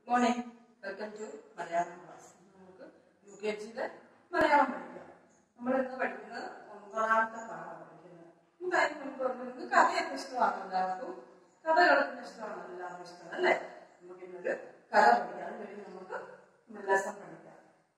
Morning welcome to Malayalam class നമുക്ക് U K ജിയിലെ മലയാളം പഠിക്കാം നമ്മൾ ഇന്ന് പഠിക്കുന്നത് ഒമ്പതാമത്തെ പാഠമാണ് പഠിക്കുന്നത് നമുക്ക് അതിന് മുൻപ് ഒന്ന് നിങ്ങൾക്ക് കഥയൊക്കെ ഇഷ്ടമാണ് എല്ലാവർക്കും കഥകളൊക്കെ ഇഷ്ടമാണ് എല്ലാവർക്കും ഇഷ്ടമാണ് അല്ലേ നമുക്ക് ഇന്നൊരു കഥ പഠിക്കാം വഴി നമുക്ക് ലെസൺ പഠിക്കാം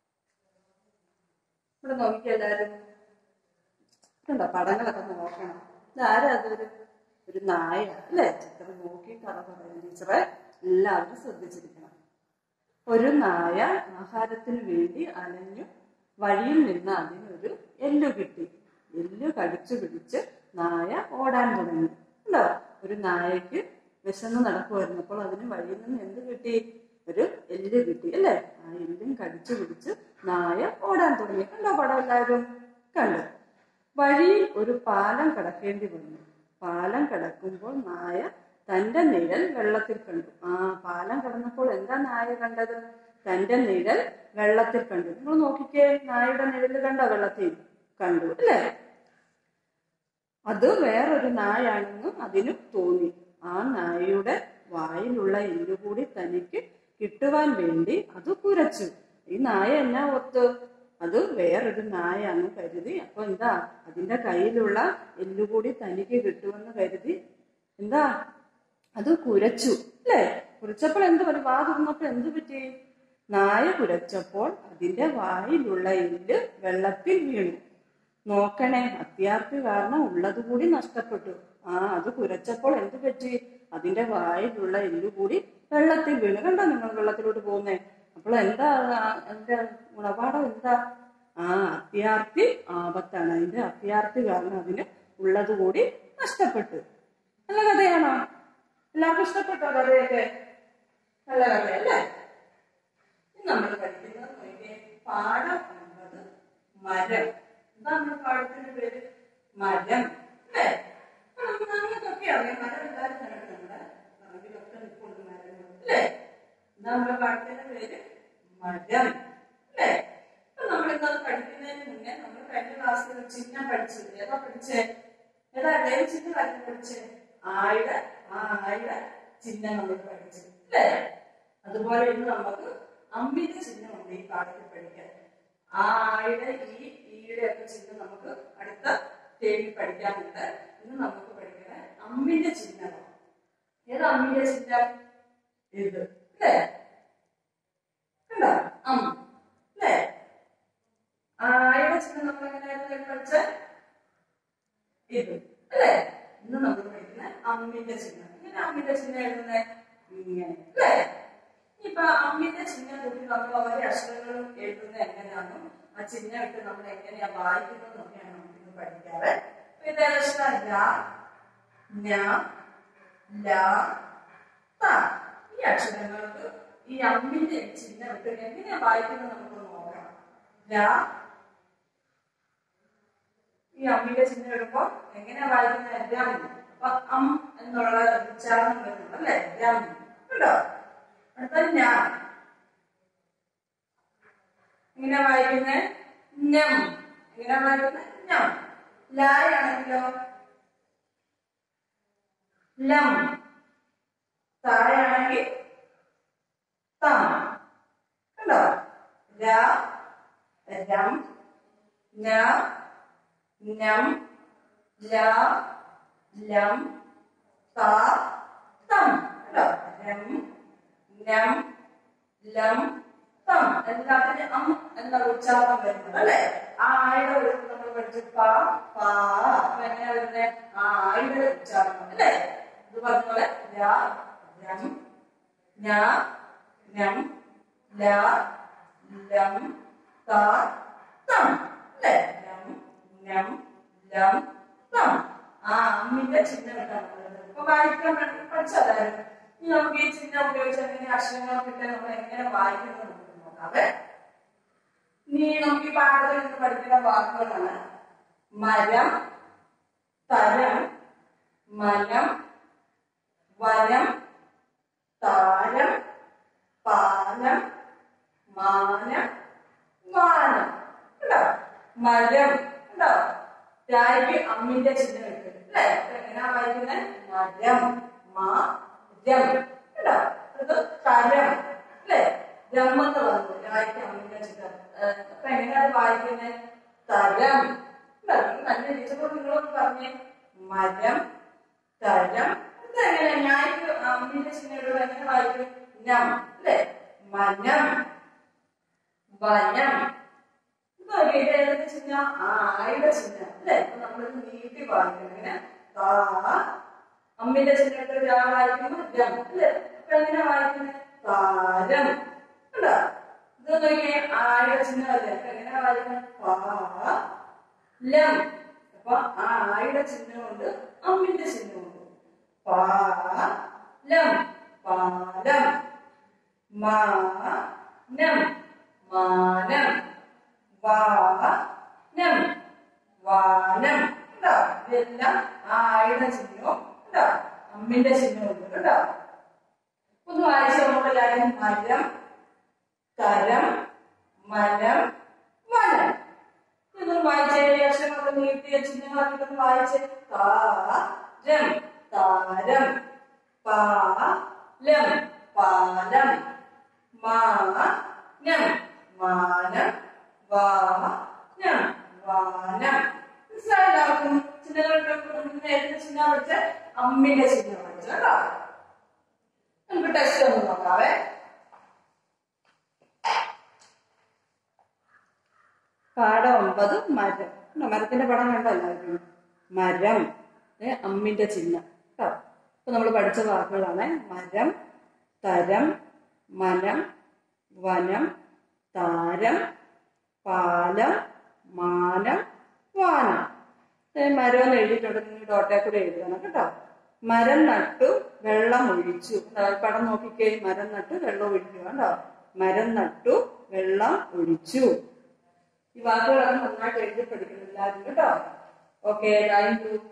ഇവിടെ നോക്കിക്കുക എല്ലാവരും കണ്ടോ പടങ്ങളൊക്കെ നോക്കണം ഇതാരാ അതൊരു ഒരു നായ അല്ലേ ചിത്രം നോക്കി കഥ പറയും ടീച്ചറെ എല്ലാവരും ശ്രദ്ധിച്ചിരിക്കണം ഒരു നായ ആഹാരത്തിന് വേണ്ടി അലഞ്ഞു വഴിയിൽ നിന്ന് അതിനൊരു എല്ലു കിട്ടി എല്ലു കടിച്ചു പിടിച്ച് നായ ഓടാൻ തുടങ്ങി ഉണ്ടോ ഒരു നായക്ക് വിശന്ന് നടക്കുമായിരുന്നപ്പോൾ അതിന് വഴിയിൽ നിന്ന് എന്ത് കിട്ടി ഒരു എല്ല് കിട്ടി അല്ലേ ആ എല്ലും കടിച്ചു പിടിച്ച് നായ ഓടാൻ തുടങ്ങി കണ്ടോ പടം എല്ലാവരും കണ്ടു വഴിയിൽ ഒരു പാലം കടക്കേണ്ടി വന്നു പാലം കടക്കുമ്പോൾ നായ തന്റെ നിഴൽ വെള്ളത്തിൽ കണ്ടു ആ പാലം കടന്നപ്പോൾ എന്താ നായ കണ്ടത് തന്റെ നിഴൽ വെള്ളത്തിൽ കണ്ടു നിങ്ങൾ നോക്കിക്കേ നായയുടെ നിഴൽ കണ്ടോ വെള്ളത്തിൽ കണ്ടു അല്ലേ അത് വേറൊരു നായാണെന്ന് അതിന് തോന്നി ആ നായയുടെ വായിലുള്ള എല്ലുകൂടി തനിക്ക് കിട്ടുവാൻ വേണ്ടി അത് കുരച്ചു ഈ നായ എന്നാ ഒത്ത് അത് വേറൊരു നായാന്ന് കരുതി അപ്പൊ എന്താ അതിന്റെ കയ്യിലുള്ള എല്ലുകൂടി തനിക്ക് കിട്ടുമെന്ന് കരുതി എന്താ അത് കുരച്ചു അല്ലേ കുരച്ചപ്പോൾ എന്ത് പറ്റി വാ തുറന്നപ്പോ എന്ത് പറ്റി നായ കുരച്ചപ്പോൾ അതിന്റെ വായിലുള്ള എല്ല് വെള്ളത്തിൽ വീണു നോക്കണേ അത്യാർത്ഥി കാരണം ഉള്ളത് കൂടി നഷ്ടപ്പെട്ടു ആ അത് കുരച്ചപ്പോൾ എന്ത് പറ്റി അതിന്റെ വായിലുള്ള എല്ല് കൂടി വെള്ളത്തിൽ വീണു കണ്ടോ നിങ്ങൾ വെള്ളത്തിലോട്ട് പോകുന്നേ അപ്പോൾ എന്താ ആ- അതിന്റെ ഗുണപാഠം എന്താ ആ അത്യാർത്ഥി ആപത്താണ് അതിന്റെ അത്യാർത്ഥി കാരണം അതിന് ഉള്ളത് കൂടി നഷ്ടപ്പെട്ടു നല്ല കഥയാണോ എല്ലാവർക്കും ഇഷ്ടപ്പെട്ടോ കഥയൊക്കെ നല്ല കഥയല്ലേ ഇനി നമ്മൾ പഠിക്കുന്നത് നോക്കിയേ പാഠം ഒൻപത് മരം എന്താ നമ്മുടെ പാഠത്തിന്റെ പേര് മരം അല്ലേ അപ്പൊ നമുക്ക് നമുക്കൊക്കെ അറിയാം മരം എല്ലാവരും കണ്ടിട്ടുണ്ട് പറമ്പിലൊക്കെ നിൽപ്പുണ്ട് മരങ്ങൾ അല്ലേ എന്താ നമ്മുടെ പാഠത്തിന്റെ പേര് മരം അല്ലേ അപ്പൊ നമ്മൾ ഇന്നത് പഠിക്കുന്നതിന് മുന്നേ നമ്മൾ കഴിഞ്ഞ ക്ലാസ്സിൽ ഒരു ചിഹ്നം പഠിച്ചു ഏതാ പഠിച്ചേ ഏതാ ഏത് ചിഹ്നമായിരുന്നു പഠിച്ചേ ആയുടെ ആ ആയുടെ ചിഹ്നം നമ്മൾ പഠിച്ചു അല്ലേ അതുപോലെ ഇന്ന് നമുക്ക് അമ്മിന്റെ ചിഹ്നമുണ്ട് ഈ പാഠത്തിൽ പഠിക്കാൻ ആ ആയുടെ ഈ ഈയുടെ ഒക്കെ ചിഹ്നം നമുക്ക് അടുത്ത ടേമിൽ പഠിക്കാനുണ്ട് ഇന്ന് നമുക്ക് പഠിക്കണ അമ്മിന്റെ ചിഹ്നമാണ് ഏതാ അമ്മിന്റെ ചിഹ്നം ഇത് അല്ലേ കണ്ടോ അം അല്ലേ ആയുടെ ചിഹ്നം നമ്മൾ എങ്ങനെയായിരുന്നു പഠിച്ച ഇത് അല്ലേ ഇന്ന് നമ്മൾ പഠിക്കുന്ന അമ്മിന്റെ ചിഹ്നം ഇങ്ങനെ അമ്മിന്റെ ചിഹ്നം എഴുതുന്നത് ഇങ്ങനെ അല്ലേ ഇപ്പൊ അമ്മിന്റെ ചിഹ്നം കൂട്ടി നമ്മൾ ഓരോ അക്ഷരങ്ങളും എഴുതുന്നത് എങ്ങനെയാണെന്നും ആ ചിഹ്നം ഇട്ട് നമ്മൾ എങ്ങനെയാ വായിക്കുന്നതെന്നൊക്കെയാണ് നമുക്ക് ഇന്ന് പഠിക്കാറ് അപ്പൊ ഇത് അക്ഷരം ല ന ല ത ഈ അക്ഷരങ്ങൾക്ക് ഈ അമ്മിന്റെ ചിഹ്നം ഇട്ട് എങ്ങനെയാ വായിക്കുന്നത് നമുക്ക് നോക്കാം ല ഈ അമ്മിന്റെ ചിഹ്നം ഇടുമ്പോ എങ്ങനെയാ വായിക്കുന്നത് രം അപ്പൊ അം എന്നുള്ള ഉച്ചാരണം വരുന്നുണ്ട് അല്ലെ രം കേട്ടോ അടുത്ത ഞാൻ എങ്ങനെ വായിക്കുന്നത് നം എങ്ങനെ വായിക്കുന്നത് നം ലായാണെങ്കിലോ ലം തായാണെങ്കിൽ തം കണ്ടോ ര രം ന നം ല ലം ത തം കേട്ടോ രം നം ലം തം എല്ലാത്തിനും അം എന്ന ഉച്ചാരണം വരുന്നത് അല്ലെ ആ ആയുടെ ഒരു നമ്മൾ പഠിച്ചു പ പ അപ്പൊ എങ്ങനെയാ വരുന്നത് ആ ആയുടെ ഉച്ചാരണം അല്ലെ ഇത് പറഞ്ഞ പോലെ ര രം ന നം ല ലം ത തം അല്ലെ രം നം ലം തം ആ അമ്മിന്റെ ചിഹ്നം ഇട്ടാണ് നമ്മള് ഇപ്പൊ വായിക്കാൻ വേണ്ടി പഠിച്ചതായിരുന്നു ഇനി നമുക്ക് ഈ ചിഹ്നം ഉപയോഗിച്ച് എങ്ങനെ അക്ഷരങ്ങൾ കിട്ടാൻ നമ്മൾ എങ്ങനെ വായിക്കുന്നത് നമുക്ക് നോക്കാവേ ഇനി നമുക്ക് ഈ പാഠത്തിൽ നിന്ന് പഠിക്കുന്ന വാക്കുകളാണ് മരം തരം മനം വനം താരം പാലം മാനം വാനം കേട്ടോ മരം കേട്ടോ രായ്ക്ക് അമ്മിന്റെ ചിഹ്നം ഇട്ട് അല്ലേ അപ്പൊ എങ്ങനെയാ വായിക്കുന്നത് മരം മാ രം കേട്ടോ അത് തരം വായിക്കും നം അല്ലെ മനം വനം ഇപ്പൊ നോക്കിയിട്ട് ഏതൊക്കെ ചിഹ്നം ആയുടെ ചിഹ്നം അല്ലെ അപ്പൊ നമ്മളിത് നീട്ടി വായിക്കണം ഇങ്ങനെ താ അമ്മിന്റെ ചിഹ്നം ഇട്ട് രാ വായിക്കുമ്പോ രം അല്ലെ അപ്പൊ എങ്ങനെ വായിക്കുന്നത് താരം കണ്ടോ ഇത് നോക്കിയേ ആയുടെ ചിഹ്നമല്ലേ അപ്പൊ എങ്ങനെ വായിക്കുന്നത് പാ ലം അപ്പൊ ആ ആയുടെ ചിഹ്നമുണ്ട് അമ്മിന്റെ ചിഹ്നമുണ്ട് പാ ലം പാലം മാനം മാനം വാനം വാനം കേട്ടോ ഇതെല്ലാം ആയുടെ ചിഹ്നവും കേട്ടോ അമ്മിന്റെ ചിഹ്നവും ഉണ്ട് കേട്ടോ ഒന്ന് വായിച്ചു നമുക്ക് എല്ലാവരും മരം തരം മനം വനം ഇതൊന്ന് വായിച്ചേ അക്ഷരങ്ങളൊക്കെ നീട്ടിയ ചിഹ്നങ്ങളൊക്കെ ഒന്ന് വായിച്ചേ താരം താരം പാലം പാലം മാനം മാനം വാനം വാനം മനസ്സിലായോ എല്ലാവർക്കും ചിഹ്നങ്ങളൊക്കെ നേരത്തെ ചിഹ്നം പഠിച്ച അമ്മിന്റെ ചിഹ്നം പഠിച്ചു കേട്ടോ നമുക്ക് ടെസ്റ്റ് ഒന്ന് നോക്കാവേ പാഠം ഒമ്പത് മരം കണ്ടോ? മരത്തിന്റെ പടം കണ്ടോ എല്ലാവർക്കും മരം ഏ, അമ്മിന്റെ ചിഹ്നം കേട്ടോ ഇപ്പൊ നമ്മൾ പഠിച്ച വാക്കുകളാണ് മരം തരം മനം വനം താരം പാലം മാനം വാനം ഏ, മരം എന്ന് എഴുതിയിട്ടുണ്ട് നിങ്ങൾ ഡോട്ടേ കൂടെ എഴുതണം കേട്ടോ മരം നട്ടു വെള്ളം ഒഴിച്ചു കണ്ടോ? ഈ പടം നോക്കിക്കേ മരം നട്ടു വെള്ളം ഒഴിക്കുക കേട്ടോ മരം നട്ടു വെള്ളം ഒഴിച്ചു ഈ വാക്കുകളൊക്കെ നന്നായിട്ട് എഴുതി പഠിക്കണം എല്ലാവരും കേട്ടോ ഓക്കെ താങ്ക് യു